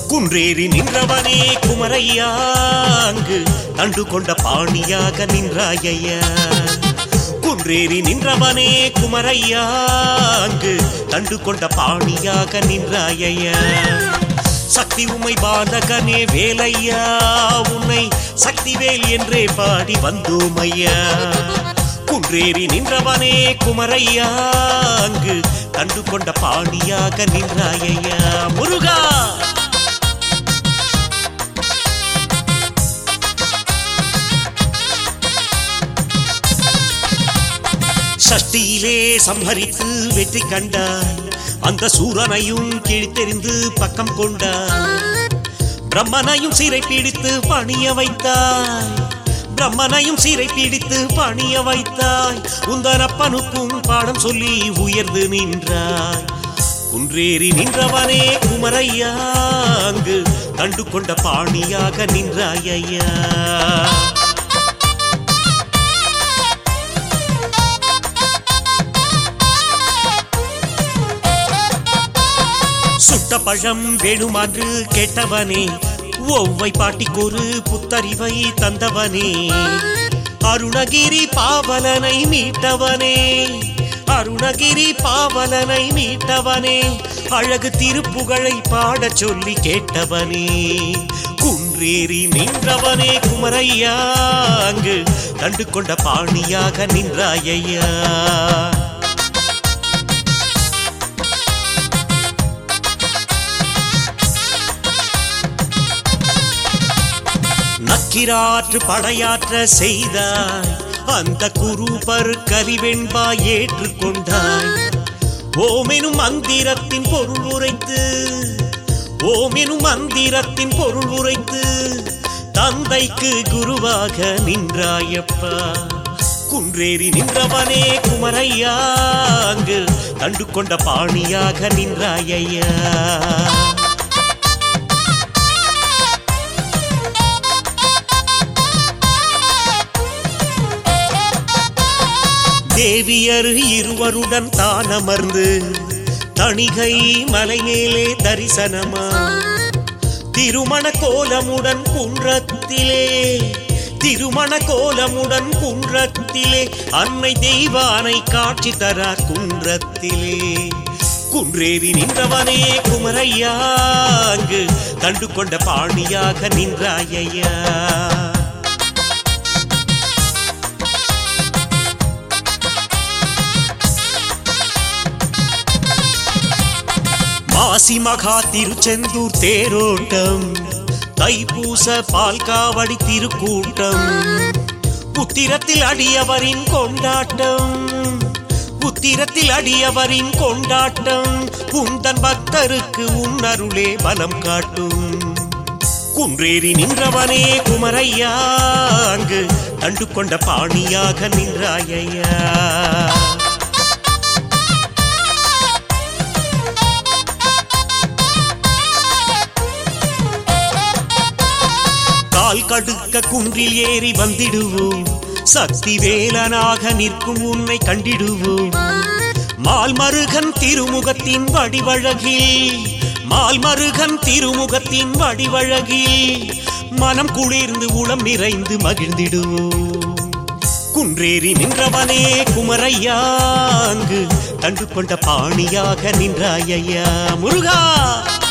குன்றேறி நின்றவனே குமரையா அங்கு தண்டு கொண்ட பாணியாக நின்றாயையா குன்றேறி நின்றவனே குமரையா அங்கு தண்டு கொண்ட பாணியாக நின்றாயையா சக்தி உமை பாதகனே வேலையா உன்னை சக்திவேல் என்றே பாடி வந்தோமையா குன்றேறி நின்றவனே குமரையா அங்கு கண்டு கொண்ட பாணியாக நின்றாயையா முருகா சஷ்டியிலே சம்ஹரித்து வெற்றி கண்டார் அந்த சூரனையும் கிழித்தெறிந்து பக்கம் கொண்டார் பிரம்மனையும் சிறை பிடித்து பணிய வைத்தாய் பிரம்மனையும் சிறை பிடித்து பணிய வைத்தாய் உந்தன் அப்பனுக்கும் பாடம் சொல்லி உயர்ந்து நின்றாய் குன்றேறி நின்றவனே குமரையா அங்கு கண்டு கொண்ட பாணியாக நின்றாயையா சுட்ட பழம் வேணுமான்று கேட்டவனே ஒவ்வை பாட்டிக்கொரு புத்தறிவை தந்தவனே அருணகிரி பாவலனை மீட்டவனே அருணகிரி பாவலனை மீட்டவனே அழகு திருப்புகழை பாடச் சொல்லி கேட்டவனே குன்றேறி நின்றவனே குமரையா அங்கு கண்டு கொண்ட பாணியாக நின்றாயையா நக்கிராற்று படையாற்ற செய்தாய் அந்த குருபர் கலிவெண்பா ஏற்றுக்கொண்டாய் ஓமெனும் மந்திரத்தின் பொருள் உரைத்து ஓமெனும் மந்திரத்தின் பொருள் உரைத்து தந்தைக்கு குருவாக நின்றாயப்பா குன்றேறி நின்றவனே குமரையா அங்கு கண்டு கொண்ட பாணியாக நின்றாயையா தேவியர் இருவருடன் தான் அமர்ந்து தணிகை மலை மேலே தரிசனமா திருமண கோலமுடன் குன்றத்திலே திருமண கோலமுடன் குன்றத்திலே அன்னை தெய்வானை காட்சி தரார் குன்றத்திலே குன்றேறி நின்றவனே குமரையா அங்கு கண்டு கொண்ட பாணியாக நின்றாயையா மாசி மகா திருச்செந்தூர் தேரோட்டம் தைப்பூச பால்காவடி திருக்கூட்டம் புத்திரத்தில் அடியவரின் கொண்டாட்டம் புத்திரத்தில் அடியவரின் கொண்டாட்டம் குந்தன் பக்தருக்கு உன்னருளே பலம் காட்டும் குன்றேறி நின்றவனே குமரையா அங்கு கண்டு கொண்ட பாணியாக நின்றாயையா கால் கடுக்க குன்றில் ஏறி வந்திடுவோம் சக்தி வேலனாக நிற்கும் உன்னை கண்டிடுவோம் மால்மருகன் திருமுகத்தின் வடிவழகில் மால்மருகன் திருமுகத்தின் வடிவழகில் மனம் குளிர்ந்து உளம் நிறைந்து மகிழ்ந்திடுவோம் குன்றேறி நின்றவனே குமரையா அங்கு கண்டு கொண்ட பாணியாக நின்றாயையா முருகா